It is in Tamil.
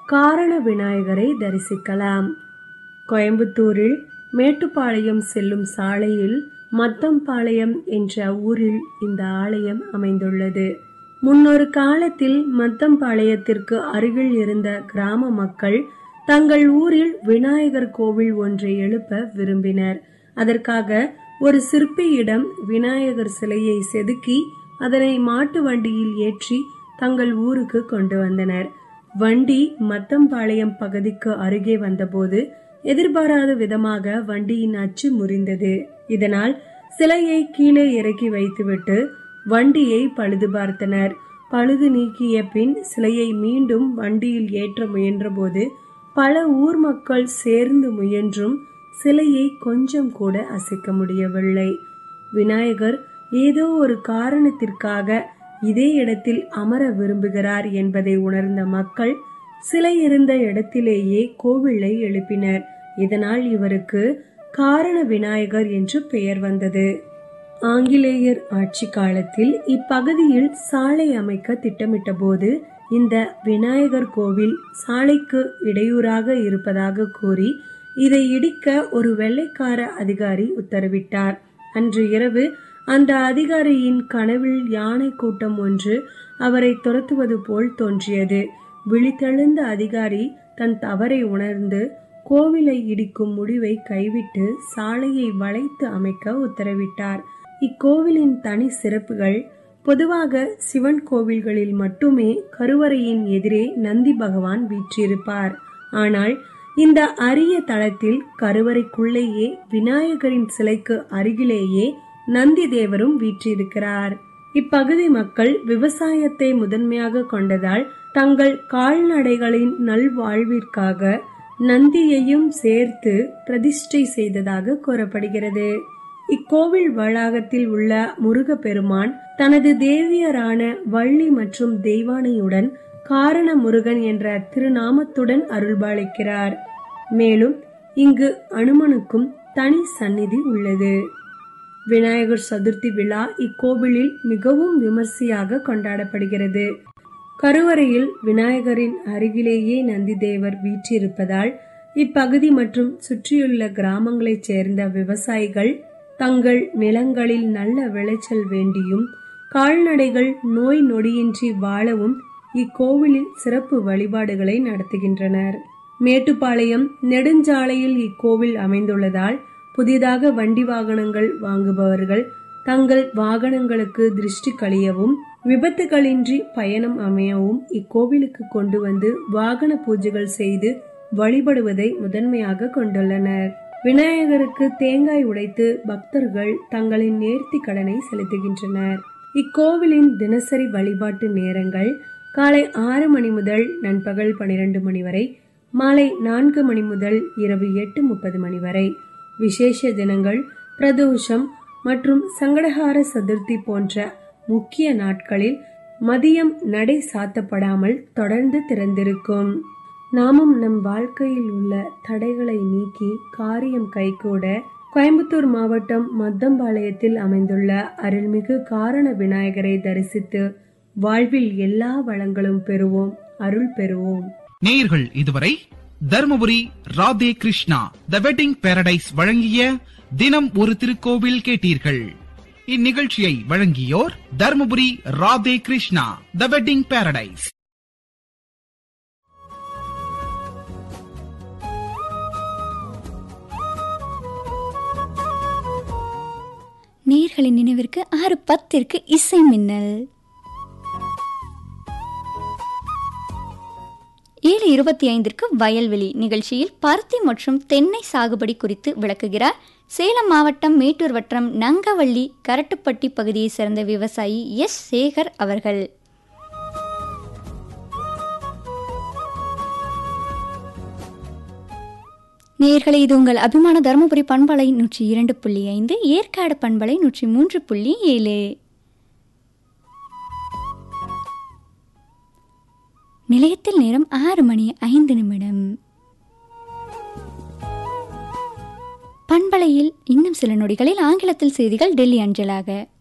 காரண விநாயகரை தரிசிக்கலாம் கோயம்புத்தூரில் மேட்டுப்பாளையம் செல்லும் சாலையில் மத்தம்பாளையம் என்ற ஊரில் இந்த ஆலயம் அமைந்துள்ளது முன்னொரு காலத்தில் மத்தம்பாளையத்திற்கு அருகில் இருந்த கிராம மக்கள் தங்கள் ஊரில் விநாயகர் கோவில் ஒன்றை எழுப்ப விரும்பினர் அதற்காக ஒரு சிற்பியிடம் விநாயகர் சிலையை செதுக்கி அதனை மாட்டு வண்டியில் ஏற்றி தங்கள் ஊருக்கு கொண்டு வந்தனர் வண்டி மத்தம்பாளையம் பகுதிக்கு அருகே வந்தபோது எதிர்பாராத விதமாக வண்டியின் அச்சு முறிந்தது இதனால் சிலையை கீழே இறக்கி வைத்துவிட்டு வண்டியை பழுது பார்த்தனர் பழுது நீக்கிய பின் சிலையை மீண்டும் வண்டியில் ஏற்ற முயன்றபோது பல ஊர் மக்கள் சேர்ந்து முயன்றும் சிலையை கொஞ்சம் கூட அசைக்க முடியவில்லை விநாயகர் ஏதோ ஒரு காரணத்திற்காக இதே இடத்தில் அமர விரும்புகிறார் என்பதை உணர்ந்த மக்கள் சிலை இருந்த இடத்திலேயே கோவிலை எழுப்பினர் இதனால் இவருக்கு காரண விநாயகர் என்று பெயர் வந்தது ஆங்கிலேயர் ஆட்சி காலத்தில் இப்பகுதியில் சாலை அமைக்க திட்டமிட்ட போது இந்த விநாயகர் கோவில் சாலைக்கு இடையூறாக இருப்பதாக கூறி இதை இடிக்க ஒரு வெள்ளைக்கார அதிகாரி உத்தரவிட்டார் அன்று இரவு அந்த அதிகாரியின் கனவில் யானை கூட்டம் ஒன்று அவரை துரத்துவது போல் தோன்றியது விழித்தெழுந்த அதிகாரி தன் தவறை உணர்ந்து கோவிலை இடிக்கும் முடிவை கைவிட்டு சாலையை வளைத்து அமைக்க உத்தரவிட்டார் இக்கோவிலின் தனி சிறப்புகள் பொதுவாக சிவன் கோவில்களில் மட்டுமே கருவறையின் எதிரே நந்தி பகவான் வீற்றிருப்பார் ஆனால் இந்த அரிய தளத்தில் கருவறைக்குள்ளேயே விநாயகரின் சிலைக்கு அருகிலேயே நந்தி தேவரும் வீற்றிருக்கிறார் இப்பகுதி மக்கள் விவசாயத்தை முதன்மையாக கொண்டதால் தங்கள் கால்நடைகளின் நல்வாழ்விற்காக நந்தியையும் சேர்த்து பிரதிஷ்டை செய்ததாக கூறப்படுகிறது இக்கோவில் வளாகத்தில் உள்ள முருகப்பெருமான் தனது தேவியரான வள்ளி மற்றும் தெய்வானையுடன் காரண முருகன் என்ற திருநாமத்துடன் அருள்பாலிக்கிறார் மேலும் இங்கு அனுமனுக்கும் தனி சந்நிதி உள்ளது விநாயகர் சதுர்த்தி விழா இக்கோவிலில் மிகவும் விமர்சையாக கொண்டாடப்படுகிறது கருவறையில் விநாயகரின் அருகிலேயே நந்தி தேவர் வீற்றிருப்பதால் இப்பகுதி மற்றும் சுற்றியுள்ள கிராமங்களைச் சேர்ந்த விவசாயிகள் தங்கள் நிலங்களில் நல்ல விளைச்சல் வேண்டியும் கால்நடைகள் நோய் நொடியின்றி வாழவும் இக்கோவிலில் சிறப்பு வழிபாடுகளை நடத்துகின்றனர் மேட்டுப்பாளையம் நெடுஞ்சாலையில் இக்கோவில் அமைந்துள்ளதால் புதிதாக வண்டி வாகனங்கள் வாங்குபவர்கள் தங்கள் வாகனங்களுக்கு திருஷ்டி கழியவும் விபத்துகளின்றி பயணம் அமையவும் இக்கோவிலுக்கு கொண்டு வந்து வாகன பூஜைகள் செய்து வழிபடுவதை முதன்மையாக கொண்டுள்ளனர் விநாயகருக்கு தேங்காய் உடைத்து பக்தர்கள் தங்களின் நேர்த்தி கடனை செலுத்துகின்றனர் இக்கோவிலின் தினசரி வழிபாட்டு நேரங்கள் காலை ஆறு மணி முதல் நண்பகல் பனிரெண்டு மணி வரை மாலை நான்கு மணி முதல் இரவு எட்டு முப்பது மணி வரை விசேஷ தினங்கள் பிரதோஷம் மற்றும் சங்கடஹார சதுர்த்தி போன்ற முக்கிய நாட்களில் மதியம் நடை சாத்தப்படாமல் தொடர்ந்து திறந்திருக்கும் நாமும் நம் வாழ்க்கையில் உள்ள தடைகளை நீக்கி காரியம் கைகூட கோயம்புத்தூர் மாவட்டம் மத்தம்பாளையத்தில் அமைந்துள்ள அருள்மிகு காரண விநாயகரை தரிசித்து வாழ்வில் எல்லா வளங்களும் பெறுவோம் அருள் பெறுவோம் நேயர்கள் இதுவரை Dharmapuri Radhe Krishna the wedding paradise வழங்கிய தினம் ஒரு திருக்கோவில் கேட்டீர்கள் இந்நிகழ்ச்சியை வழங்கியோர் Dharmapuri Radhe Krishna the wedding paradise நேர்களின் நினைவிற்கு ஆறு பத்திற்கு இசை மின்னல் ஏழு இருபத்தி ஐந்திற்கு வயல்வெளி நிகழ்ச்சியில் பருத்தி மற்றும் தென்னை சாகுபடி குறித்து விளக்குகிறார் சேலம் மாவட்டம் மேட்டூர் வட்டம் நங்கவள்ளி கரட்டுப்பட்டி பகுதியைச் சேர்ந்த விவசாயி எஸ் சேகர் அவர்கள் நேயர்களே இது உங்கள் அபிமான தருமபுரி பண்பலை நூற்றி இரண்டு புள்ளி ஐந்து ஏற்காடு பண்பலை நூற்றி மூன்று புள்ளி ஏழு நிலையத்தில் நேரம் ஆறு மணி ஐந்து நிமிடம் பண்பலையில் இன்னும் சில நொடிகளில் ஆங்கிலத்தில் செய்திகள் டெல்லி அஞ்சலாக